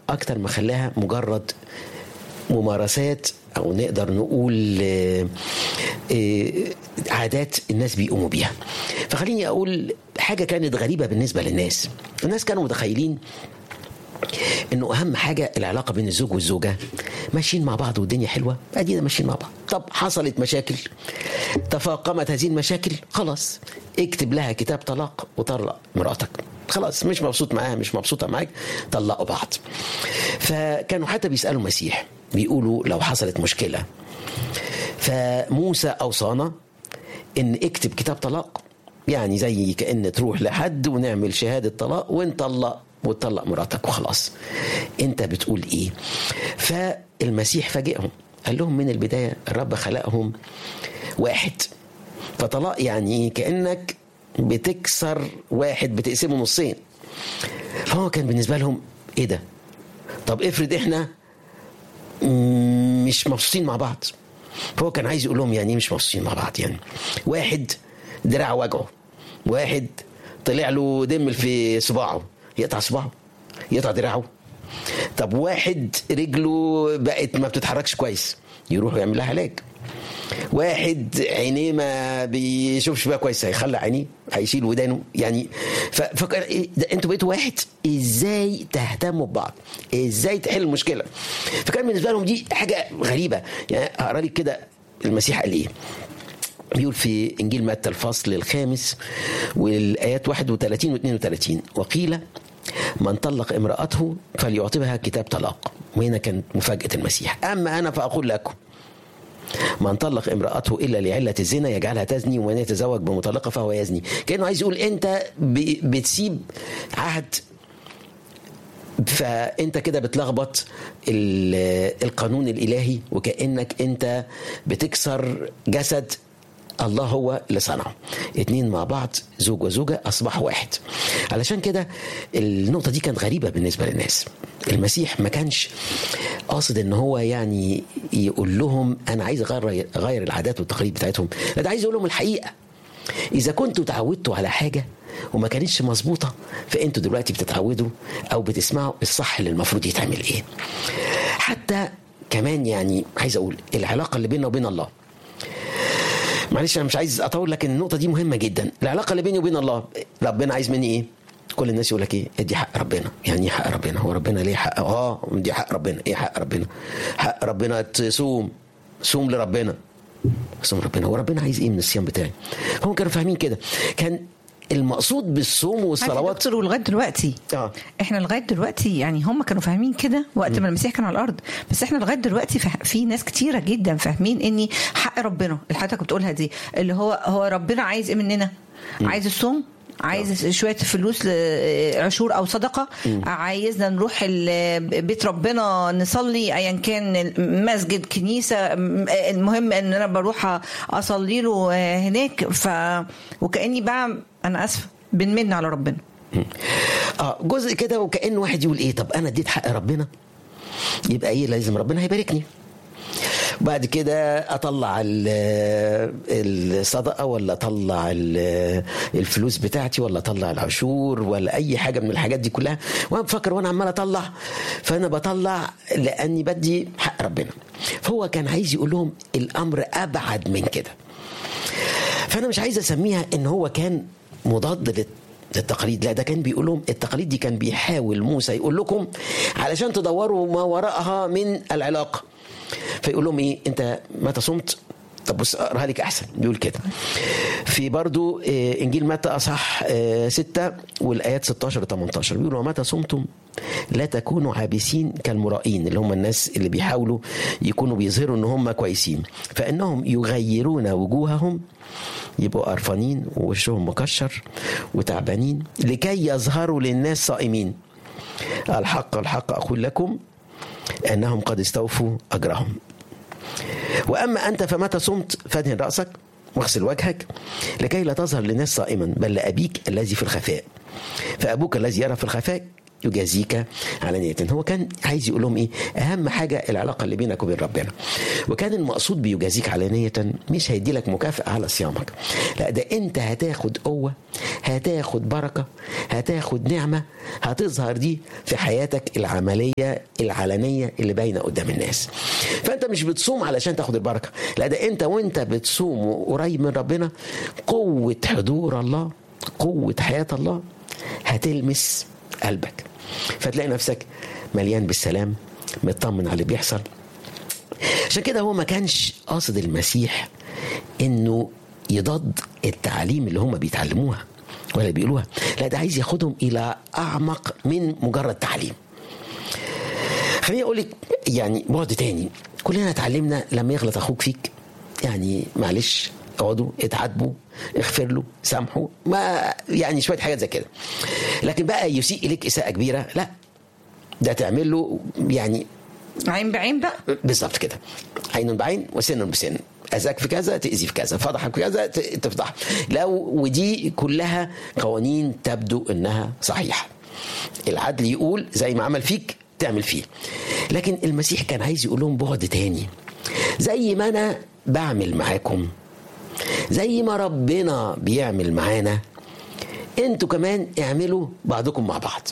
اكتر ما خلاها مجرد ممارسات او نقدر نقول آه، آه، عادات الناس بيقوموا بيها فخليني اقول حاجه كانت غريبه بالنسبه للناس الناس كانوا متخيلين انه اهم حاجه العلاقه بين الزوج والزوجه ماشيين مع بعض والدنيا حلوه ادينا ماشيين مع بعض طب حصلت مشاكل تفاقمت هذه المشاكل خلاص اكتب لها كتاب طلاق وطلق مراتك خلاص مش مبسوط معاها مش مبسوطه معاك طلقوا بعض فكانوا حتى بيسالوا المسيح بيقولوا لو حصلت مشكله فموسى اوصانا ان اكتب كتاب طلاق يعني زي كأن تروح لحد ونعمل شهادة طلاق ونطلق وتطلق مراتك وخلاص انت بتقول ايه فالمسيح فاجئهم قال لهم من البداية الرب خلقهم واحد فطلاق يعني ايه كأنك بتكسر واحد بتقسمه نصين فهو كان بالنسبة لهم ايه ده طب افرض احنا مش مبسوطين مع بعض فهو كان عايز يقول لهم يعني ايه مش مبسوطين مع بعض يعني واحد دراعه وجعه واحد طلع له دم في صباعه يقطع صباعه يقطع دراعه طب واحد رجله بقت ما بتتحركش كويس يروح يعمل لها علاج واحد عينيه ما بيشوفش بقى كويس هيخلع عينيه هيشيل ودانه يعني ففكر إيه ده انتوا بقيتوا واحد ازاي تهتموا ببعض ازاي تحل المشكله فكان بالنسبه لهم دي حاجه غريبه يعني اقرا لك كده المسيح قال ايه بيقول في انجيل متى الفصل الخامس والايات 31 و 32 وقيل من طلق امرأته فليعطبها كتاب طلاق وهنا كانت مفاجأة المسيح أما أنا فأقول لكم من طلق امرأته إلا لعلة الزنا يجعلها تزني ومن يتزوج بمطلقة فهو يزني كأنه عايز يقول أنت ب- بتسيب عهد فانت كده بتلخبط ال- القانون الالهي وكانك انت بتكسر جسد الله هو اللي صنعه اتنين مع بعض زوج وزوجة أصبحوا واحد علشان كده النقطة دي كانت غريبة بالنسبة للناس المسيح ما كانش قاصد ان هو يعني يقول لهم انا عايز اغير اغير العادات والتقاليد بتاعتهم لا ده عايز يقول لهم الحقيقه اذا كنتوا تعودتوا على حاجه وما كانتش مظبوطه فانتوا دلوقتي بتتعودوا او بتسمعوا الصح اللي المفروض يتعمل ايه حتى كمان يعني عايز اقول العلاقه اللي بيننا وبين الله معلش انا مش عايز اطول لكن النقطه دي مهمه جدا العلاقه اللي بيني وبين الله ربنا عايز مني ايه كل الناس يقول لك ايه ادي حق ربنا يعني ايه حق ربنا هو ربنا ليه حق اه دي حق ربنا ايه حق ربنا حق ربنا تصوم صوم لربنا صوم ربنا هو ربنا عايز ايه من الصيام بتاعي هم كانوا فاهمين كده كان المقصود بالصوم عارف يا والصلوات دكتور ولغايه دلوقتي اه احنا لغايه دلوقتي يعني هم كانوا فاهمين كده وقت ما المسيح كان على الارض بس احنا لغايه دلوقتي فه- في ناس كتيره جدا فاهمين اني حق ربنا اللي حضرتك بتقولها دي اللي هو هو ربنا عايز ايه مننا عايز الصوم عايز شويه فلوس ل- عشور او صدقه عايزنا نروح ال- بيت ربنا نصلي ايا كان مسجد كنيسه المهم ان انا بروح اصلي له هناك ف وكاني بقى انا اسفه بنمن على ربنا اه جزء كده وكأن واحد يقول ايه طب انا اديت حق ربنا يبقى ايه لازم ربنا هيباركني بعد كده اطلع ال- الصدقه ولا اطلع ال- الفلوس بتاعتي ولا اطلع العشور ولا اي حاجه من الحاجات دي كلها وانا بفكر وانا عمال اطلع فانا بطلع لاني بدي حق ربنا فهو كان عايز يقول لهم الامر ابعد من كده فانا مش عايز اسميها ان هو كان مضاد لل- للتقاليد لا ده كان بيقول لهم التقاليد دي كان بيحاول موسى يقول لكم علشان تدوروا ما وراءها من العلاقه فيقول لهم ايه انت متى صمت طب بص اقراها لك احسن بيقول كده في برضو آه، انجيل متى اصح 6 والايات 16 و 18 بيقول ومتى صمتم لا تكونوا عابسين كالمرائين اللي هم الناس اللي بيحاولوا يكونوا بيظهروا ان هم كويسين فانهم يغيرون وجوههم يبقوا قرفانين ووشهم مكشر وتعبانين لكي يظهروا للناس صائمين الحق الحق اقول لكم انهم قد استوفوا اجرهم واما انت فمتى صمت فادهن راسك واغسل وجهك لكي لا تظهر للناس صائما بل لابيك الذي في الخفاء فابوك الذي يرى في الخفاء يجازيك علانية هو كان عايز يقول لهم ايه اهم حاجة العلاقة اللي بينك وبين ربنا وكان المقصود بيجازيك علانية مش هيدي لك مكافأة على صيامك لا ده انت هتاخد قوة هتاخد بركة هتاخد نعمة هتظهر دي في حياتك العملية العلنية اللي باينة قدام الناس فانت مش بتصوم علشان تاخد البركة لا ده انت وانت بتصوم قريب من ربنا قوة حضور الله قوة حياة الله هتلمس قلبك فتلاقي نفسك مليان بالسلام مطمن على اللي بيحصل عشان كده هو ما كانش قاصد المسيح انه يضاد التعاليم اللي هم بيتعلموها ولا بيقولوها لا ده عايز ياخدهم الى اعمق من مجرد تعليم خليني اقول لك يعني بعد تاني كلنا اتعلمنا لما يغلط اخوك فيك يعني معلش اقعدوا اتعاتبوا اغفر له سامحوا ما يعني شويه حاجات زي كده لكن بقى يسيء اليك اساءه كبيره لا ده تعمل له يعني عين بعين بقى بالظبط كده عين بعين وسن بسن اذاك في كذا تاذي في كذا فضحك في كذا ت- تفضح لا ودي كلها قوانين تبدو انها صحيحه العدل يقول زي ما عمل فيك تعمل فيه لكن المسيح كان عايز يقول لهم بعد تاني زي ما انا بعمل معاكم زي ما ربنا بيعمل معانا انتوا كمان اعملوا بعضكم مع بعض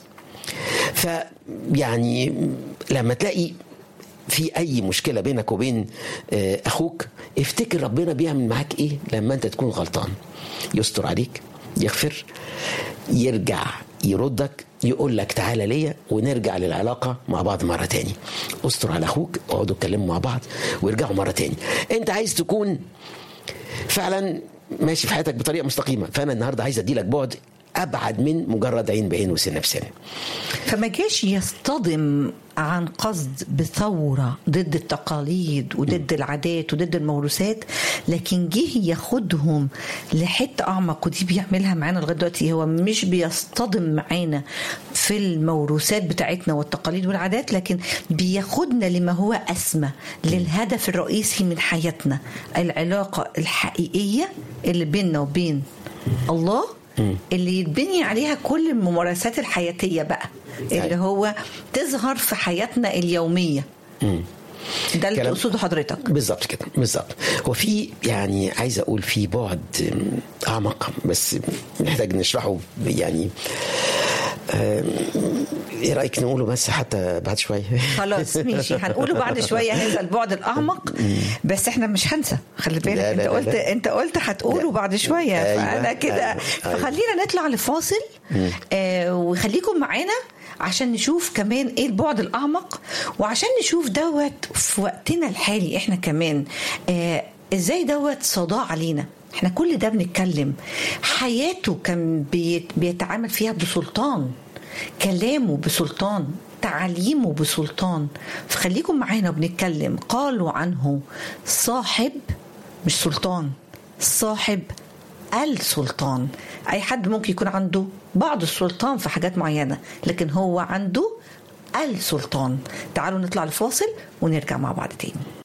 فيعني لما تلاقي في اي مشكله بينك وبين آه، اخوك افتكر ربنا بيعمل معاك ايه لما انت تكون غلطان يستر عليك يغفر يرجع يردك يقول لك تعالى ليا ونرجع للعلاقه مع بعض مره تاني استر على اخوك اقعدوا اتكلموا مع بعض وارجعوا مره تاني انت عايز تكون فعلا ماشي في حياتك بطريقه مستقيمه فانا النهارده عايز ادي لك بعد ابعد من مجرد عين بعين وسن بسن فما جاش يصطدم عن قصد بثورة ضد التقاليد وضد العادات وضد الموروثات لكن جه ياخدهم لحتة أعمق ودي بيعملها معانا لغاية دلوقتي هو مش بيصطدم معانا في الموروثات بتاعتنا والتقاليد والعادات لكن بياخدنا لما هو أسمى للهدف الرئيسي من حياتنا العلاقة الحقيقية اللي بيننا وبين الله اللي يتبني عليها كل الممارسات الحياتية بقى اللي أيوة. هو تظهر في حياتنا اليومية ده اللي كلام- تقصده حضرتك بالظبط كده بالظبط هو في يعني عايز اقول في بعد اعمق بس نحتاج نشرحه يعني آم، ايه رايك نقوله بس حتى بعد شويه خلاص ماشي هنقوله بعد شويه هذا البعد الاعمق بس احنا مش هنسى خلي بالك لا، انت لا، قلت لا. انت قلت هتقوله لا. بعد شويه أيوة، فانا كده أيوة، أيوة. فخلينا نطلع لفاصل آه وخليكم معانا عشان نشوف كمان ايه البعد الاعمق وعشان نشوف دوت في وقتنا الحالي احنا كمان آه ازاي دوت صداع علينا احنا كل ده بنتكلم حياته كان بيت بيتعامل فيها بسلطان كلامه بسلطان تعليمه بسلطان فخليكم معانا وبنتكلم قالوا عنه صاحب مش سلطان صاحب السلطان اي حد ممكن يكون عنده بعض السلطان في حاجات معينه لكن هو عنده السلطان تعالوا نطلع الفاصل ونرجع مع بعض تاني